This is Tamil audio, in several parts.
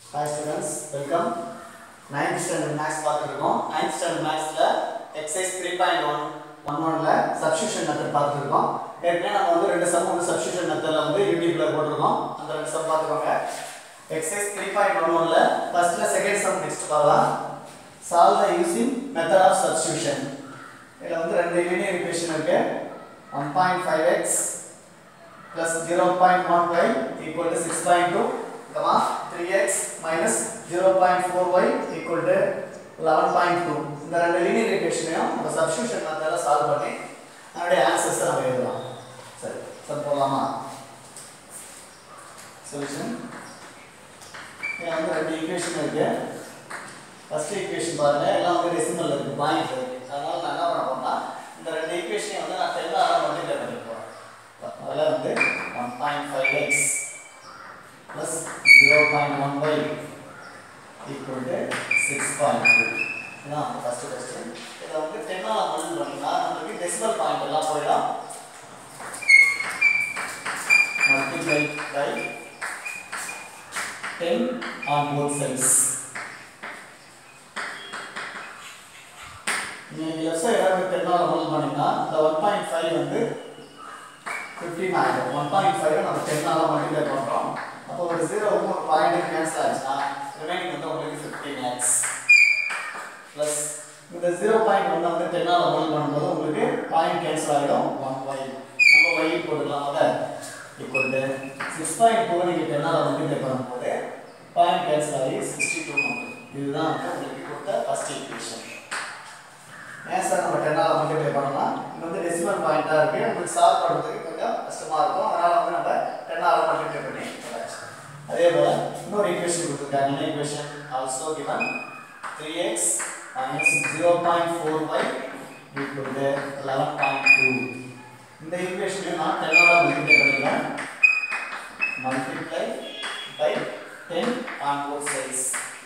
Hi students welcome ninth standard maths பார்த்துருக்கோம் நைன்த் ஸ்டாண்டர்ட் மேக்ஸில் exercise three point one one ஒனில் சப்ஸ்டியூஷன் மெத்தட் பார்த்துருக்கோம் ஏற்கனவே நம்ம வந்து ரெண்டு சம் வந்து சப்ஸ்டியூஷன் மெத்தடில் வந்து யூடியூப்பில் போட்டிருக்கோம் அந்த ரெண்டு சம் பார்த்துக்கோங்க எக்ஸசைஸ் த்ரீ பாயிண்ட் ஒன் ஒனில் ஃபஸ்ட்டில் செகண்ட் சம் நெக்ஸ்ட் பார்க்கலாம் solve the using method of substitution இதில் வந்து ரெண்டு லீனியர் ஈக்குவேஷன் இருக்கு one point five x plus 0.1y equal to 6.2 comma 3x minus 0.4y equal to 11.2 இந்த ரெண்டு லீனியர் ஈக்குவேஷனையும் நம்ம சப்ஸ்டியூஷன் மெத்தட்ல சால்வ் பண்ணி அதனுடைய ஆன்சர்ஸ் நம்ம எழுதலாம் சரி சரி போலாமா சொல்யூஷன் இங்க வந்து ரெண்டு ஈக்குவேஷன் இருக்கு ஃபர்ஸ்ட் ஈக்குவேஷன் பாருங்க எல்லாம் வந்து டெசிமல் இருக்கு பாயிண்ட் இருக்கு அதனால நான் என்ன பண்ண போறேன்னா இந்த ரெண்டு ஈக்குவேஷனையும் வந்து நான் டென்னால மல்டிப்ளை பண்ணி போறேன் அதில் வந்து one point five x plus zero point one y equal to six point two இதுதான் ஃபஸ்ட்டு கொஸ்டின் இதை வந்து டென்னால் மல்டிபிள் பண்ணிங்கன்னா நம்மளுக்கு டெசிமல் பாயிண்ட் எல்லாம் போயிடும் multiply by ten on both sides நீங்கள் லெஃப்ட் சைடு ஏதாவது டென்னால் மல்டிபிள் பண்ணிங்கன்னா இந்த ஒன் பாயிண்ட் ஃபைவ் வந்து ஃபிஃப்டீன் ஆகிடும் ஒன் பாயிண்ட் ஃபைவ் நம்ம டென்னால மல்டிப்ளை பண்ணுறோம் அப்போ ஒரு ஜீரோவுக்கும் ஒரு பாயிண்ட் கேன்சல் ஆச்சுன்னா ரிமைனிங் வந்து உங்களுக்கு ஃபிஃப்டீன் எக்ஸ் ப்ளஸ் இந்த ஜீரோ பாயிண்ட் ஒன்றை வந்து டென்னால் மல்டிப்ளை பண்ணும்போது உங்களுக்கு பாயிண்ட் கேன்சல் ஆகிடும் ஒன் ஒய் நம்ம ஒய் போட்டுக்கலாம் அதை equal to six point two நீங்கள் டென்னால் மல்டிப்ளை பண்ணும்போது பாயிண்ட் கேன்சல் ஆகி சிக்ஸ்டி டூ நம்பர் இதுதான் வந்து உங்களுக்கு கொடுத்த ஃபர்ஸ்ட் ஈக்குவேஷன் ஏன் சார் நம்ம டென்னால் மல்டிப்ளை பண்ணலாம் இது வந்து டெசிமல் பாயிண்டாக இருக்குது உங்களுக்கு சால்வ் பண்ணுறதுக்கு கொஞ்சம் கஷ்டமாக இருக்கும் அதனால் வந்து நம்ம டென்னால் மல்டிப்ளை பண்ணி போடாச்சு அதே போல் இன்னொரு ஈக்குவேஷன் கொடுத்துருக்காங்க என்ன equation also given three x minus zero point four y equal to eleven point two இந்த ஈக்குவேஷனையும் நான் டென்னால் மல்டிப்ளை பண்ணிக்கிறேன் multiply by ten on both sides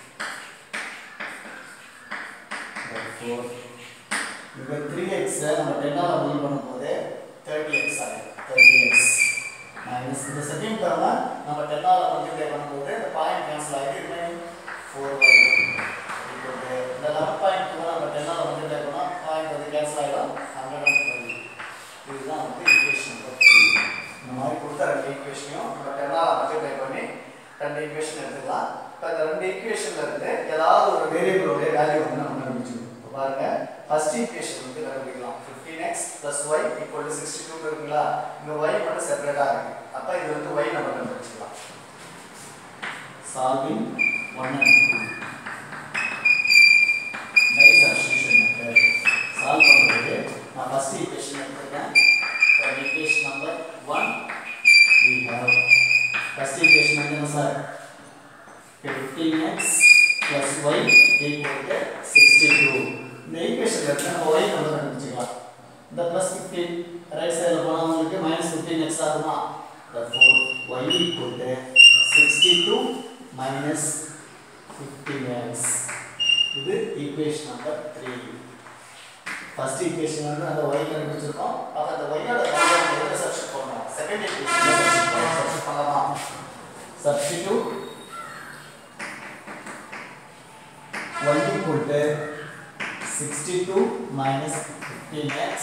four இப்போ த்ரீ எக்ஸை நம்ம டென்னால் மல்டிபிள் பண்ணும்போது தேர்ட்டி எக்ஸ் ஆகும் தேர்ட்டி எக்ஸ் மைனஸ் இந்த செகண்ட் டேர்மை நம்ம டென்னால் மல்டிப்ளை பண்ணும்போது இந்த பாயிண்ட் கேன்சல் ஆகி ரிமைனிங் ஃபோர் ஒய் இந்த லெவன் பாயிண்ட் டூ நம்ம டென்னால் மல்டிப்ளை பண்ணால் பாயிண்ட் வந்து கேன்சல் ஆகிடும் ஹண்ட்ரட் அண்ட் டுவெண்ட்டி இதுதான் வந்து ஈக்குவேஷன் டூ இந்த மாதிரி கொடுத்த ரெண்டு ஈக்குவேஷனையும் நம்ம டென்னால் மல்டிப்ளை பண்ணி ரெண்டு ஈக்குவேஷன் எடுத்துக்கலாம் இப்போ இந்த ரெண்டு ஈக்குவேஷன்ல இருந்து ஏதாவது ஒரு வேரியபிளோடைய வேல்யூ வந்து நம்ம கண்டுபிடிச்சிக்கணும் பாருங்க ஃபர்ஸ்ட் ஈக்குவேஷன் வந்து கண்டுபிடிக்கலாம் 15x plus y equal to 62 இருக்குங்களா இந்த y மட்டும் செப்பரேட்டா இருக்கு அப்ப இது வந்து y நம்ம கண்டுபிடிச்சிக்கலாம் solving 1 and 2 by substitution method solve பண்றது நான் ஃபர்ஸ்ட் ஈக்குவேஷன் எடுத்துக்கிறேன் for equation number 1 we have first equation வந்து என்ன sir 15x plus y equal to 62 இந்த ஈக்குவேஷன்ல இருந்து நம்ம y நம்ம கண்டுபிடிச்சிக்கலாம் இந்த plus 15 ரைட் சைடுல போனா உங்களுக்கு -15x ஆகுமா therefore y equal to 62 minus 15x இது ஈக்குவேஷன் நம்பர் 3 ஃபர்ஸ்ட் ஈக்குவேஷன் வந்து அந்த y கண்டுபிடிச்சிருக்கோம் அப்ப அந்த y ஓட வேல்யூ நம்ம எங்க சப்ஸ்டிட் பண்ணனும் செகண்ட் ஈக்குவேஷன்ல சப்ஸ்டிட் பண்ணலாம் சப்ஸ்டிட் பண்ணலாமா substitute y equal to 62 minus 15x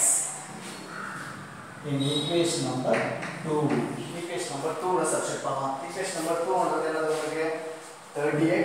in equation number 2. Equation number 2 ல substitute பண்ணலாம். Equation number 2 ன்றது என்னது உங்களுக்கு 30x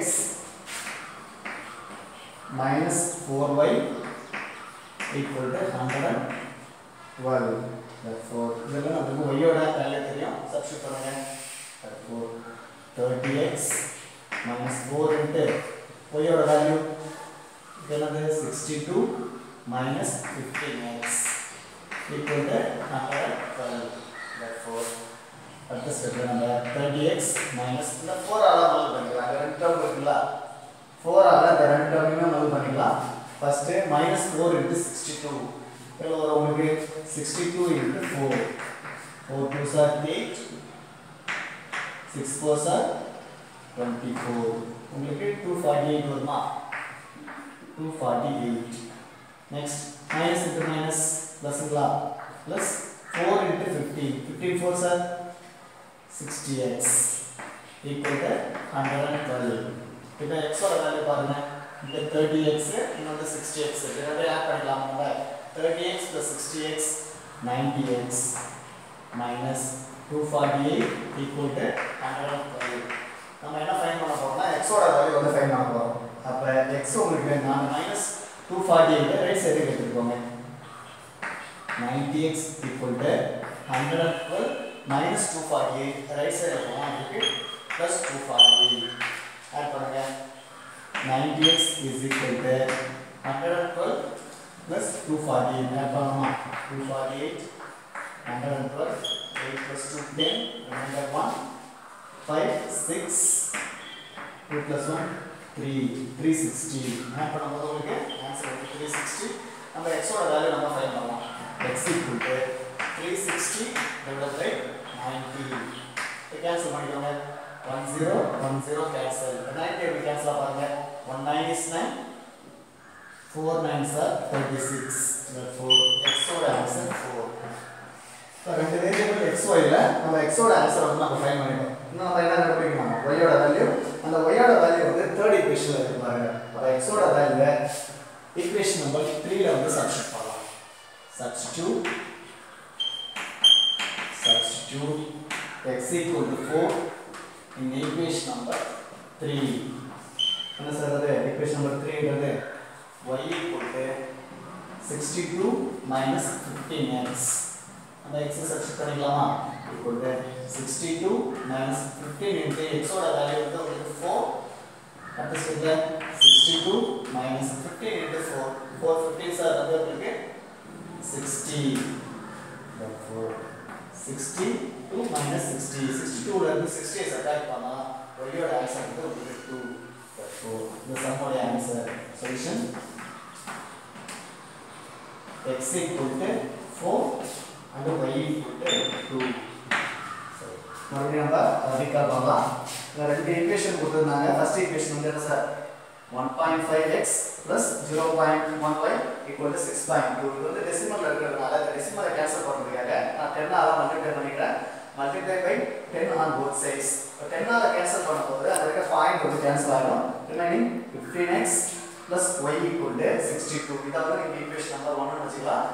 minus 4y equal to 112. Therefore, இதெல்லாம் நமக்கு y ஓட வேல்யூ தெரியும் substitute பண்ணுங்க. Therefore, 30x minus 4 into y ஓட வேல்யூ என்னது 62 minus 15x equal to 112 therefore அடுத்த ஸ்டெப்ல நம்ம 30x minus இந்த 4 ஆல மல்டிப்ளை பண்ணிக்கலாம் இந்த ரெண்டு டேர்ம் இருக்குல்ல 4 ஆல இந்த ரெண்டு டேர்மையும் மல்டிப்ளை பண்ணிக்கலாம் ஃபர்ஸ்ட் minus 4 into 62 இதுல வர உங்களுக்கு 62 into 4 4 2s are 8 6 4s are 24 உங்களுக்கு 248 வருமா 248 next minus into minus plusங்களா plus 4 into 15 15 4s are 60x equal to 112 இப்போ x ஓட வேல்யூ பாருங்க இங்க 30x இன்னொரு 60x இது ரெண்டையும் ஆட் பண்ணிக்கலாம் நம்ம 30x plus 60x 90x minus 248 equal to 112 நம்ம என்ன ஃபைண்ட் பண்ண போறோம்னா x ஓட வேல்யூ வந்து ஃபைண்ட் பண்ண போறோம் அப்ப x உங்களுக்கு நான் மைனஸ் 248 ரைட் சைடுக்கு எடுத்துக்கோங்க 90x equal to 112 minus 248 right side போனா அதுக்கு plus 248 ஆட் பண்ணுங்க 90x is equal to 112 plus 248 add பண்ணலாமா 248 112 8 plus 2 10 remainder 1 5 6 2 plus 1 3 360 ஆட் பண்ணும்போது உங்களுக்கு ஆன்சர் வந்து 360 நம்ம x ஓட வேல்யூ நம்ம ஃபைண்ட் பண்ணலாம் x equal to 360 divided by 90 இதை கேன்சல் பண்ணிக்கோங்க 10 10 கேன்சல் 90 எப்படி கேன்சல் பாருங்க 1 9 is 9 4 9s are 36 therefore x ஓட ஆன்சர் 4 இப்போ ரெண்டு வேரியபிள் x y ல நம்ம x ஓட ஆன்சர் வந்து நம்ம ஃபைண்ட் பண்ணிட்டோம் இன்னும் நம்ம என்ன கண்டுபிடிக்கணும் y ஓட வேல்யூ அந்த y ஓட வேல்யூ வந்து தேர்ட் ஈக்குவேஷன்ல இருக்கு பாருங்க அப்ப x ஓட வேல்யூ ஈக்குவேஷன் நம்பர் 3 ல வந்து சப்ஸ்டிட் பண்ணலாம் substitute substitute x equal to 4 in equation number 3 என்ன சார் அது equation number 3 ன்றது y equal to 62 minus 15x அந்த x சப்ஸ்டிட் பண்ணிக்கலாமா equal to 62 minus 15 into x ஓட வேல்யூ வந்து உங்களுக்கு 4 அடுத்த ஸ்டெப்ல 62 minus 15 into 4 4 15 சார் வந்து உங்களுக்கு 60 therefore 62 minus 60 62 ல இருந்து 60 சப்ட்ராக்ட் பண்ணா y யோட ஆன்சர் வந்து உங்களுக்கு 2 therefore இந்த சம்மோட answer solution x equal to 4 and y equal to 2 மறுபடியும் நம்ம ரீகால் பண்ணலாம் இந்த ரெண்டு ஈக்குவேஷன் கொடுத்துருந்தாங்க ஃபர்ஸ்ட் ஈக்குவேஷன் வந்து என்ன sir 1.5x plus 0.1y equal to 6.2 இது வந்து டெசிமல்ல இருக்கிறதுனால இந்த டெசிமலை கேன்சல் பண்ணுறதுக்காக நான் 10 ஆல மல்டிப்ளை பண்ணிக்கிறேன் multiply by 10 on both sides இப்போ 10 ஆல கேன்சல் பண்ணும்போது அந்த இருக்க பாயிண்ட் வந்து கேன்சல் ஆகும் remaining 15x plus y equal to 62 இதை வந்து நீங்க ஈக்குவேஷன் நம்பர் 1 னு வச்சுக்கலாம்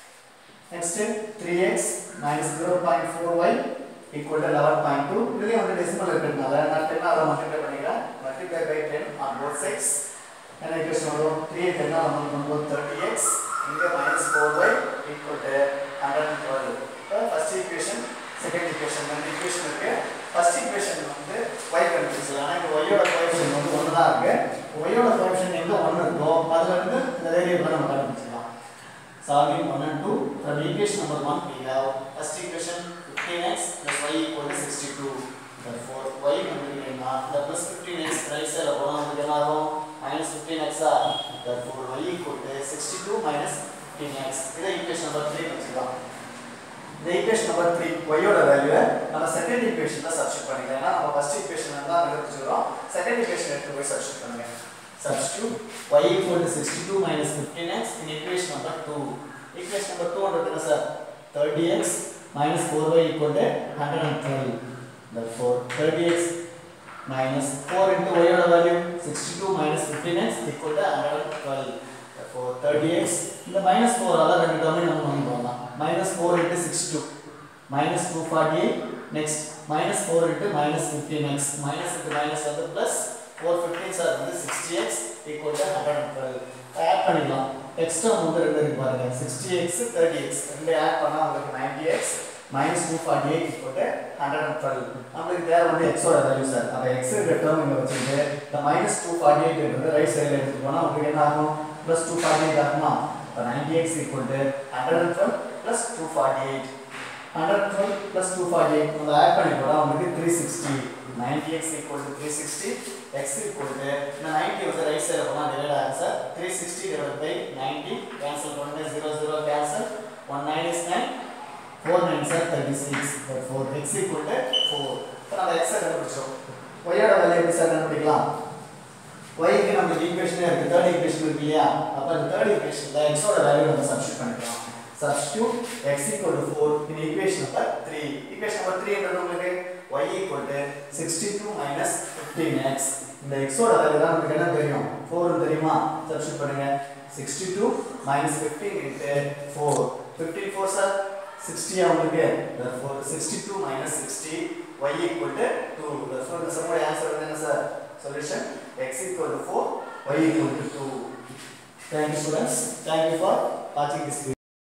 next 3x minus 0.4y equal to 11.2 இதுலயும் வந்து டெசிமல் இருக்கிறதுனால நான் 10 ஆல மல்டிப்ளை பண்ணிக்கிறேன் multiply by 10 on both sides என்ன ஈக்குவேஷன் வரும் 3 10 ஆல மல்டிப்ளை பண்ணும்போது 30x இங்க minus 4y equal to 112 இப்போ ஃபர்ஸ்ட் ஈக்குவேஷன் செகண்ட் ஈக்குவேஷன் ரெண்டு ஈக்குவேஷன் இருக்கு ஃபர்ஸ்ட் ஈக்குவேஷன் வந்து y கண்டுபிடிச்சலாம் ஆனா இங்க y யோட கோஎஃபிஷியன்ட் வந்து 1 தான் இருக்கு y யோட கோஎஃபிஷியன்ட் எங்க 1 இருக்கோ அதுல இருந்து இந்த வேரியபிளை நம்ம கண்டுபிடிச்சலாம் solving 1 and 2 from equation number 1 we have first equation 15x plus y equal to 62 therefore y கண்டுபிடிக்கணும்னா இந்த plus 15x right side போனா நமக்கு என்ன ஆகும் minus 15x ah therefore y equal to 62 minus 15x இதை equation number 3 வச்சுக்கலாம் இந்த equation number 3 y யோட வேல்யூ நம்ம செகண்ட் ஈக்குவேஷன்ல சப்ஸ்டிட் பண்ணிக்கலாம் ஏன்னா நம்ம ஃபர்ஸ்ட் ஈக்குவேஷன் தான் கண்டுபிடிச்சிரோம் செகண்ட் ஈக்குவேஷன் எடுத்து போய் சப்ஸ்டிட் பண்ணுங்க substitute y equal to 62 minus 15x in equation number 2 equation number 2 ன்றது என்ன sir 30x minus 4y equal to 112 therefore 30x minus 4 into y ஓட value 62 minus 15x equal to 112 therefore 30x இந்த minus 4 ஆல ரெண்டு டேர்ம் நம்ம பண்ணி போடலாம் minus 4 into 62 minus 248 next minus 4 into minus 15x minus into minus வந்து plus 415 சார் வந்து 60x equal to 112 ஆட் பண்ணிக்கலாம் எக்ஸ்ட்ரா வந்து ரெண்டு இருக்கு பாருங்க 60x 30x ரெண்டு ஆட் பண்ணா உங்களுக்கு 90x minus 248 equal to 112 நம்மளுக்கு தேவை வந்து x ஓட வேல்யூ சார் அப்ப x ங்கிற டேர்ம் இங்க வச்சிட்டு இந்த minus 248 ன்றது ரைட் சைடுல எடுத்து போனா உங்களுக்கு என்ன ஆகும் plus 248 ஆகுமா அப்ப 90x equal to 112 plus 248 112 plus 248 நம்ம ஆட் பண்ணி போனா உங்களுக்கு 360 90x equal to 360 x equal to இந்த 90 வந்து ரைட் சைடுல போனா divide answer 360 divided by 90 cancel பண்ணுங்க 0 0 cancel 1 9 is 9 4 9 are 36 therefore x equal to 4 இப்போ நம்ம x கண்டுபிடிச்சோம் y ஓட வேல்யூ எப்படி சார் கண்டுபிடிக்கலாம் y க்கு நமக்கு ஈக்குவேஷனே இருக்கு தேர்ட் ஈக்குவேஷன் இருக்கு இல்லையா அப்ப இந்த தேர்ட் ஈக்குவேஷன்ல x ஓட வேல்யூ நம்ம சப்ஸ்டிட் பண்ணிக்கலாம் substitute x equal to 4 in equation number 3 equation number 3 என்றது உங்களுக்கு y equal to 62 minus 15x இந்த x ஓட வேல்யூ தான் நமக்கு என்ன தெரியும் 4 னு தெரியுமா சப்ஸ்டிட் பண்ணுங்க 62 minus 15 into 4 15 4 சார் 60 ஆ உங்களுக்கு therefore 62 minus 60 y equal to 2 therefore இந்த சம்மோட ஆன்சர் வந்து என்ன sir solution x equal to 4 y equal to 2 thank you students thank you for watching this video